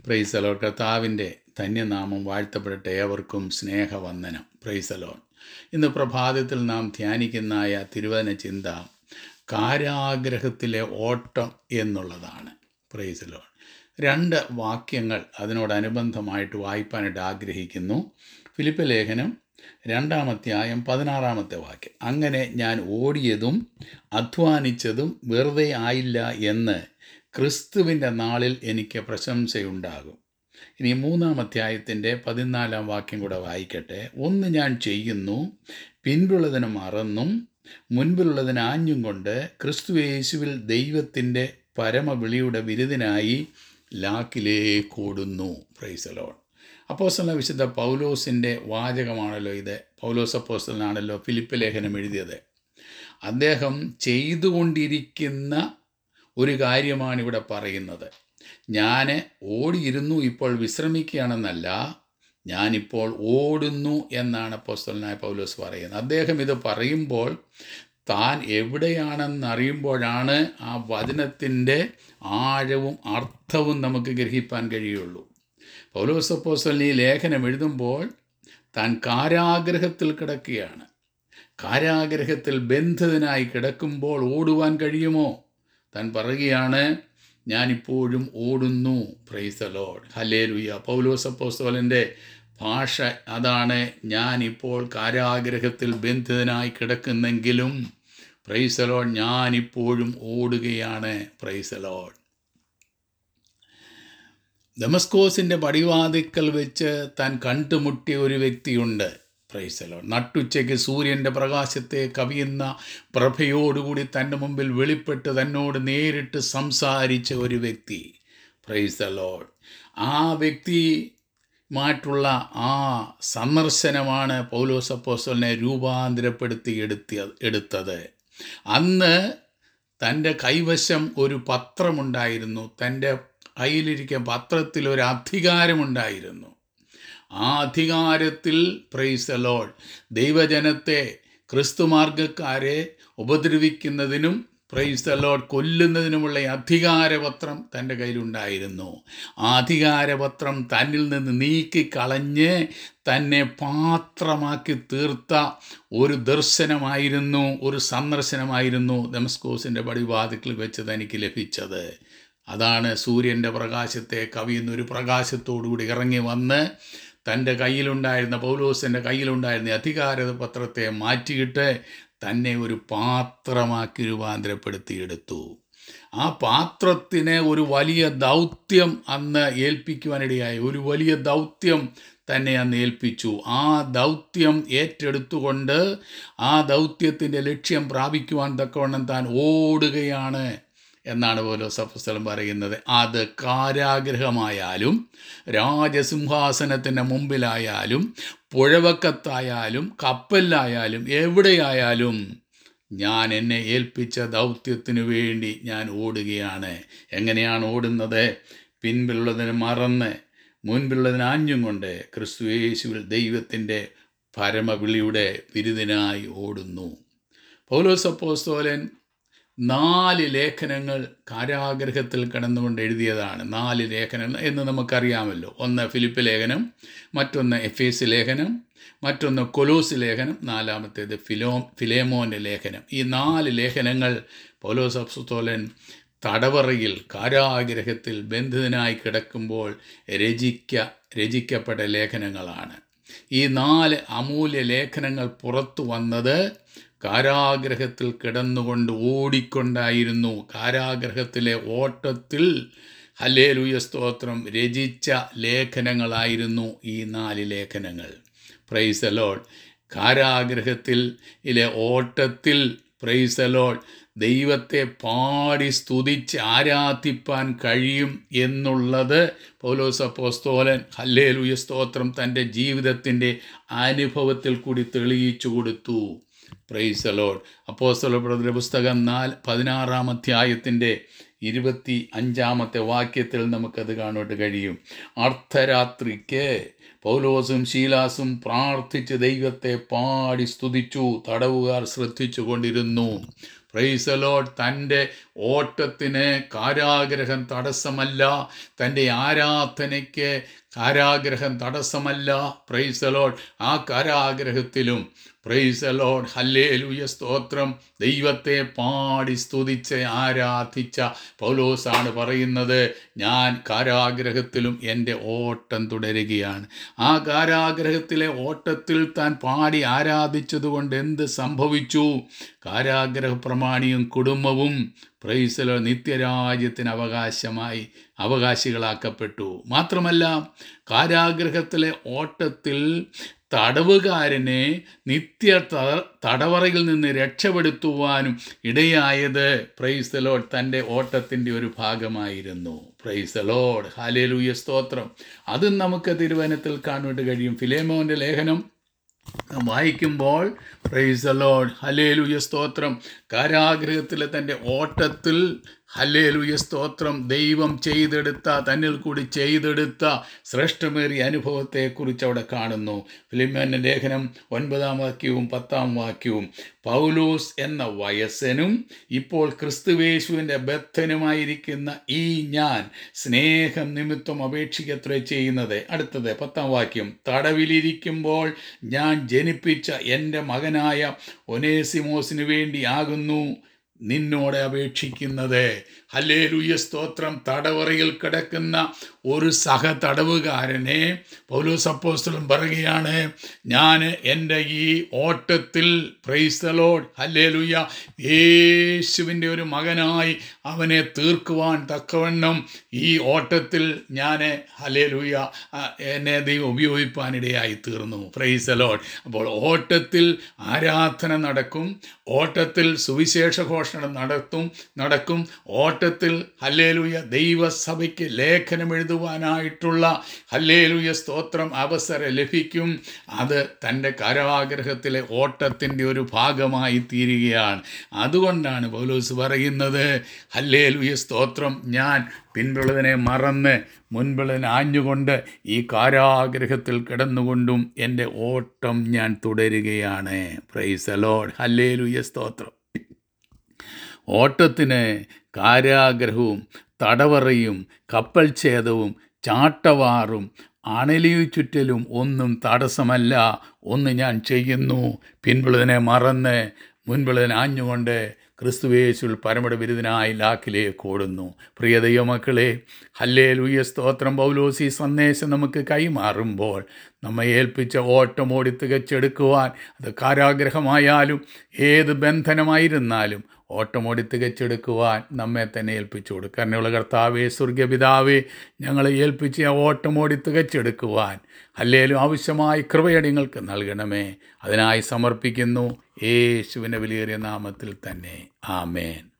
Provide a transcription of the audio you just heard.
പ്രൈസലോ കർത്താവിൻ്റെ ധന്യനാമം വാഴ്ത്തപ്പെടട്ടെ ഏവർക്കും സ്നേഹവന്ദനം പ്രൈസലോൺ ഇന്ന് പ്രഭാതത്തിൽ നാം ധ്യാനിക്കുന്നതായ തിരുവചന ചിന്ത കാരാഗ്രഹത്തിലെ ഓട്ടം എന്നുള്ളതാണ് പ്രൈസലോൺ രണ്ട് വാക്യങ്ങൾ അതിനോടനുബന്ധമായിട്ട് വായിപ്പാനായിട്ട് ആഗ്രഹിക്കുന്നു ഫിലിപ്പ് ലേഖനം രണ്ടാമധ്യായം പതിനാറാമത്തെ വാക്യം അങ്ങനെ ഞാൻ ഓടിയതും അധ്വാനിച്ചതും വെറുതെ ആയില്ല എന്ന് ക്രിസ്തുവിൻ്റെ നാളിൽ എനിക്ക് പ്രശംസയുണ്ടാകും ഇനി മൂന്നാം അധ്യായത്തിൻ്റെ പതിനാലാം വാക്യം കൂടെ വായിക്കട്ടെ ഒന്ന് ഞാൻ ചെയ്യുന്നു പിൻപുള്ളതിന് മറന്നും മുൻപിലുള്ളതിന് ആഞ്ഞും കൊണ്ട് ക്രിസ്തു യേശുവിൽ ദൈവത്തിൻ്റെ പരമവിളിയുടെ വിരുദിനായി ലാക്കിലേക്കോടുന്നു പ്രൈസലോൺ അപ്പോസ്തല വിശുദ്ധ പൗലോസിൻ്റെ വാചകമാണല്ലോ ഇത് പൗലോസ് അപ്പോസ്തലനാണല്ലോ ഫിലിപ്പ് ലേഖനം എഴുതിയത് അദ്ദേഹം ചെയ്തുകൊണ്ടിരിക്കുന്ന ഒരു കാര്യമാണ് ഇവിടെ പറയുന്നത് ഞാൻ ഓടിയിരുന്നു ഇപ്പോൾ വിശ്രമിക്കുകയാണെന്നല്ല ഞാനിപ്പോൾ ഓടുന്നു എന്നാണ് അപ്പോസ്തലനായ പൗലോസ് പറയുന്നത് അദ്ദേഹം ഇത് പറയുമ്പോൾ താൻ എവിടെയാണെന്നറിയുമ്പോഴാണ് ആ വചനത്തിൻ്റെ ആഴവും അർത്ഥവും നമുക്ക് ഗ്രഹിപ്പാൻ കഴിയുള്ളൂ പൗലോസ് അപ്പോസ്തലൻ ഈ ലേഖനം എഴുതുമ്പോൾ താൻ കാരാഗ്രഹത്തിൽ കിടക്കുകയാണ് കാരാഗ്രഹത്തിൽ ബന്ധിതനായി കിടക്കുമ്പോൾ ഓടുവാൻ കഴിയുമോ താൻ പറയുകയാണ് ഞാനിപ്പോഴും ഓടുന്നു പ്രൈസ് ലോഡ് ഹലേലുയ പൗലോസ് അപ്പോസ്തോലൻ്റെ ഭാഷ അതാണ് ഞാനിപ്പോൾ കാരാഗ്രഹത്തിൽ ബന്ധിതനായി കിടക്കുന്നെങ്കിലും പ്രൈസലോഡ് ഞാനിപ്പോഴും ഓടുകയാണ് പ്രൈസലോഡ് ദമസ്കോസിൻ്റെ പടിവാതിക്കൽ വെച്ച് താൻ കണ്ടുമുട്ടിയ ഒരു വ്യക്തിയുണ്ട് പ്രൈസലോ നട്ടുച്ചയ്ക്ക് സൂര്യൻ്റെ പ്രകാശത്തെ കവിയുന്ന പ്രഭയോടുകൂടി തൻ്റെ മുമ്പിൽ വെളിപ്പെട്ട് തന്നോട് നേരിട്ട് സംസാരിച്ച ഒരു വ്യക്തി പ്രൈസലോഡ് ആ വ്യക്തി മായിട്ടുള്ള ആ സന്ദർശനമാണ് പൗലോസ് അപ്പോസ്റ്റലിനെ രൂപാന്തരപ്പെടുത്തി എടുത്തിയ എടുത്തത് അന്ന് തൻ്റെ കൈവശം ഒരു പത്രമുണ്ടായിരുന്നു തൻ്റെ കയ്യിലിരിക്കുന്ന പത്രത്തിൽ ഒരു അധികാരമുണ്ടായിരുന്നു ആ അധികാരത്തിൽ പ്രൈസ് ലോഡ് ദൈവജനത്തെ ക്രിസ്തുമാർഗക്കാരെ ഉപദ്രവിക്കുന്നതിനും പ്രൈസ് ലോഡ് കൊല്ലുന്നതിനുമുള്ള അധികാരപത്രം തൻ്റെ കയ്യിലുണ്ടായിരുന്നു ആ അധികാരപത്രം തന്നിൽ നിന്ന് നീക്കിക്കളഞ്ഞ് തന്നെ പാത്രമാക്കി തീർത്ത ഒരു ദർശനമായിരുന്നു ഒരു സന്ദർശനമായിരുന്നു ദമസ്കോസിൻ്റെ പടിവാതിക്കൽ വെച്ച് തനിക്ക് ലഭിച്ചത് അതാണ് സൂര്യൻ്റെ പ്രകാശത്തെ കവിയുന്ന ഒരു പ്രകാശത്തോടുകൂടി ഇറങ്ങി വന്ന് തൻ്റെ കയ്യിലുണ്ടായിരുന്ന പൗലോസിൻ്റെ കയ്യിലുണ്ടായിരുന്ന അധികാര പത്രത്തെ മാറ്റിയിട്ട് തന്നെ ഒരു പാത്രമാക്കി രൂപാന്തരപ്പെടുത്തിയെടുത്തു ആ പാത്രത്തിന് ഒരു വലിയ ദൗത്യം അന്ന് ഏൽപ്പിക്കുവാനിടയായി ഒരു വലിയ ദൗത്യം തന്നെ അന്ന് ഏൽപ്പിച്ചു ആ ദൗത്യം ഏറ്റെടുത്തുകൊണ്ട് ആ ദൗത്യത്തിൻ്റെ ലക്ഷ്യം പ്രാപിക്കുവാൻ തക്കവണ്ണം താൻ ഓടുകയാണ് എന്നാണ് പോലോ സഫസ്ഥലം പറയുന്നത് അത് കാരാഗ്രഹമായാലും രാജസിംഹാസനത്തിൻ്റെ മുമ്പിലായാലും പുഴവക്കത്തായാലും കപ്പലിലായാലും എവിടെയായാലും ഞാൻ എന്നെ ഏൽപ്പിച്ച ദൗത്യത്തിനു വേണ്ടി ഞാൻ ഓടുകയാണ് എങ്ങനെയാണ് ഓടുന്നത് പിൻപിലുള്ളതിന് മറന്ന് മുൻപിലുള്ളതിന് ആഞ്ഞും കൊണ്ട് ക്രിസ്തു യേശുവിൽ ദൈവത്തിൻ്റെ പരമവിളിയുടെ വിരുദിനായി ഓടുന്നു പൗലോസ് അപ്പോസ്തോലൻ നാല് ലേഖനങ്ങൾ കാരാഗ്രഹത്തിൽ കിടന്നുകൊണ്ട് എഴുതിയതാണ് നാല് ലേഖനങ്ങൾ എന്ന് നമുക്കറിയാമല്ലോ ഒന്ന് ഫിലിപ്പ് ലേഖനം മറ്റൊന്ന് എഫ് എസ് ലേഖനം മറ്റൊന്ന് കൊലോസ് ലേഖനം നാലാമത്തേത് ഫിലോ ഫിലേമോൻ്റെ ലേഖനം ഈ നാല് ലേഖനങ്ങൾ പൗലോസ് അപ്സുത്തോലൻ തടവറയിൽ കാരാഗ്രഹത്തിൽ ബന്ധിതനായി കിടക്കുമ്പോൾ രചിക്ക രചിക്കപ്പെട്ട ലേഖനങ്ങളാണ് ഈ നാല് അമൂല്യ ലേഖനങ്ങൾ പുറത്തു വന്നത് കാരാഗ്രഹത്തിൽ കിടന്നുകൊണ്ട് ഓടിക്കൊണ്ടായിരുന്നു കാരാഗ്രഹത്തിലെ ഓട്ടത്തിൽ ഹലേലുയ സ്തോത്രം രചിച്ച ലേഖനങ്ങളായിരുന്നു ഈ നാല് ലേഖനങ്ങൾ പ്രൈസലോൾ കാരാഗ്രഹത്തിൽ ഇലെ ഓട്ടത്തിൽ പ്രൈസലോൾ ദൈവത്തെ പാടി സ്തുതിച്ച് ആരാധിപ്പാൻ കഴിയും എന്നുള്ളത് പൗലോസ് അപ്പോസ്തോലൻ ഹല്ലേലുയ സ്തോത്രം തൻ്റെ ജീവിതത്തിൻ്റെ അനുഭവത്തിൽ കൂടി തെളിയിച്ചു കൊടുത്തു പ്രൈസ് അലോഡ് അപ്പോസ്തലപ്പെടുന്ന പുസ്തകം നാല് പതിനാറാം അധ്യായത്തിൻ്റെ ഇരുപത്തി അഞ്ചാമത്തെ വാക്യത്തിൽ നമുക്കത് കാണുവാൻ കഴിയും അർദ്ധരാത്രിക്ക് പൗലോസും ശീലാസും പ്രാർത്ഥിച്ച് ദൈവത്തെ പാടി സ്തുതിച്ചു തടവുകാർ ശ്രദ്ധിച്ചു കൊണ്ടിരുന്നു പ്രൈസ് അലോഡ് തൻ്റെ ഓട്ടത്തിന് കാരാഗ്രഹം തടസ്സമല്ല തൻ്റെ ആരാധനയ്ക്ക് കാരാഗ്രഹം തടസ്സമല്ല പ്രൈസലോൾ ആ കാരാഗ്രഹത്തിലും പ്രൈസലോഡ് ഹല്ലേലൂയ സ്തോത്രം ദൈവത്തെ പാടി സ്തുതിച്ച് ആരാധിച്ച പൗലോസാണ് പറയുന്നത് ഞാൻ കാരാഗ്രഹത്തിലും എൻ്റെ ഓട്ടം തുടരുകയാണ് ആ കാരാഗ്രഹത്തിലെ ഓട്ടത്തിൽ താൻ പാടി ആരാധിച്ചതുകൊണ്ട് എന്ത് സംഭവിച്ചു കാരാഗ്രഹ പ്രമാണിയും കുടുംബവും പ്രൈസലോ നിത്യരാജ്യത്തിന് അവകാശമായി അവകാശികളാക്കപ്പെട്ടു മാത്രമല്ല കാരാഗ്രഹത്തിലെ ഓട്ടത്തിൽ തടവുകാരനെ നിത്യ ത- തടവറയിൽ നിന്ന് രക്ഷപ്പെടുത്തുവാനും ഇടയായത് പ്രൈസലോഡ് തൻ്റെ ഓട്ടത്തിൻ്റെ ഒരു ഭാഗമായിരുന്നു പ്രൈസലോഡ് ഹാലേലൂയ സ്തോത്രം അതും നമുക്ക് തിരുവനത്തിൽ കാണുവാൻ കഴിയും ഫിലേമോൻ്റെ ലേഖനം വായിക്കുമ്പോൾ പ്രൈസ് ലോഡ് ഹലേലുയ സ്തോത്രം കാരാഗ്രഹത്തിലെ തൻ്റെ ഓട്ടത്തിൽ ഹലേലുയ സ്തോത്രം ദൈവം ചെയ്തെടുത്ത തന്നിൽ കൂടി ചെയ്തെടുത്ത ശ്രേഷ്ഠമേറിയ അനുഭവത്തെക്കുറിച്ച് അവിടെ കാണുന്നു ഫിലിമേൻ്റെ ലേഖനം ഒൻപതാം വാക്യവും പത്താം വാക്യവും പൗലോസ് എന്ന വയസ്സനും ഇപ്പോൾ ക്രിസ്തുവേശുവിൻ്റെ ബദ്ധനുമായിരിക്കുന്ന ഈ ഞാൻ സ്നേഹം നിമിത്തം അപേക്ഷിക്കത്രേ ചെയ്യുന്നത് അടുത്തത് പത്താം വാക്യം തടവിലിരിക്കുമ്പോൾ ഞാൻ ജനിപ്പിച്ച എൻ്റെ മകനായ ഒനേസിമോസിന് വേണ്ടി ആകുന്നു നിന്നോട് അപേക്ഷിക്കുന്നത് ഹല്ലേലൂയ സ്തോത്രം തടവറയിൽ കിടക്കുന്ന ഒരു സഹ തടവുകാരനെ പൗലോസ് അപ്പോസ്തലൻ പറയുകയാണ് ഞാൻ എൻ്റെ ഈ ഓട്ടത്തിൽ പ്രൈസ്തലോഡ് ഹല്ലേലൂയ യേശുവിൻ്റെ ഒരു മകനായി അവനെ തീർക്കുവാൻ തക്കവണ്ണം ഈ ഓട്ടത്തിൽ ഞാൻ ഹല്ലേലൂയ ആ, എന്നെ ദൈവം ഉപയോഗിപ്പാനിടയായി തീർന്നു പ്രൈസലോഡ് അപ്പോൾ ഓട്ടത്തിൽ ആരാധന നടക്കും ഓട്ടത്തിൽ സുവിശേഷ ഘോഷണം നടത്തും നടക്കും ഓട്ടത്തിൽ ഹല്ലേലൂയ ദൈവസഭയ്ക്ക് ലേഖനം എഴുതുവാനായിട്ടുള്ള ഹല്ലേലൂയ സ്തോത്രം അവസരം ലഭിക്കും അത് തൻ്റെ കാരാഗ്രഹത്തിലെ ഓട്ടത്തിൻ്റെ ഒരു ഭാഗമായി തീരുകയാണ് അതുകൊണ്ടാണ് പൗലോസ് പറയുന്നത് ഹല്ലേലൂയ സ്തോത്രം ഞാൻ പിൻപുള്ളതിനെ മറന്ന് മുൻപുള്ളതിനെ ആഞ്ഞുകൊണ്ട് ഈ കാരാഗ്രഹത്തിൽ കിടന്നുകൊണ്ടും എൻ്റെ ഓട്ടം ഞാൻ തുടരുകയാണ് പ്രൈസ് അലോഡ് ഹല്ലേലൂയ സ്തോത്രം ഓട്ടത്തിന് കാരാഗ്രഹവും തടവറയും കപ്പൽ ഛേദവും ചാട്ടവാറും അണലിയു ചുറ്റലും ഒന്നും തടസ്സമല്ല ഒന്ന് ഞാൻ ചെയ്യുന്നു പിൻപുള്ളതിനെ മറന്ന് മുൻപുള്ളതിനെ ആഞ്ഞുകൊണ്ട് ക്രിസ്തുവേശുൽ പരമട ബിരുദനായി ലാക്കിലേക്ക് ഓടുന്നു പ്രിയ ദൈവമക്കളെ ഹല്ലേ ലൂയ സ്തോത്രം പൗലോസി സന്ദേശം നമുക്ക് കൈമാറുമ്പോൾ നമ്മെ ഏൽപ്പിച്ച ഓട്ടം ഓടി തികച്ചെടുക്കുവാൻ അത് കാരാഗ്രഹമായാലും ഏത് ബന്ധനമായിരുന്നാലും ഓട്ടമോടി തികച്ചെടുക്കുവാൻ നമ്മെ തന്നെ ഏൽപ്പിച്ചു കൊടുക്കുക കരുണയുള്ള കർത്താവേ സ്വർഗപിതാവേ ഞങ്ങളെ ഏൽപ്പിച്ച് ആ ഓട്ടമോടി തികച്ചെടുക്കുവാൻ അല്ലേലും ആവശ്യമായ കൃപയടിങ്ങൾക്ക് നൽകണമേ അതിനായി സമർപ്പിക്കുന്നു യേശുവിൻ്റെ വിലയേറിയ നാമത്തിൽ തന്നെ ആമേൻ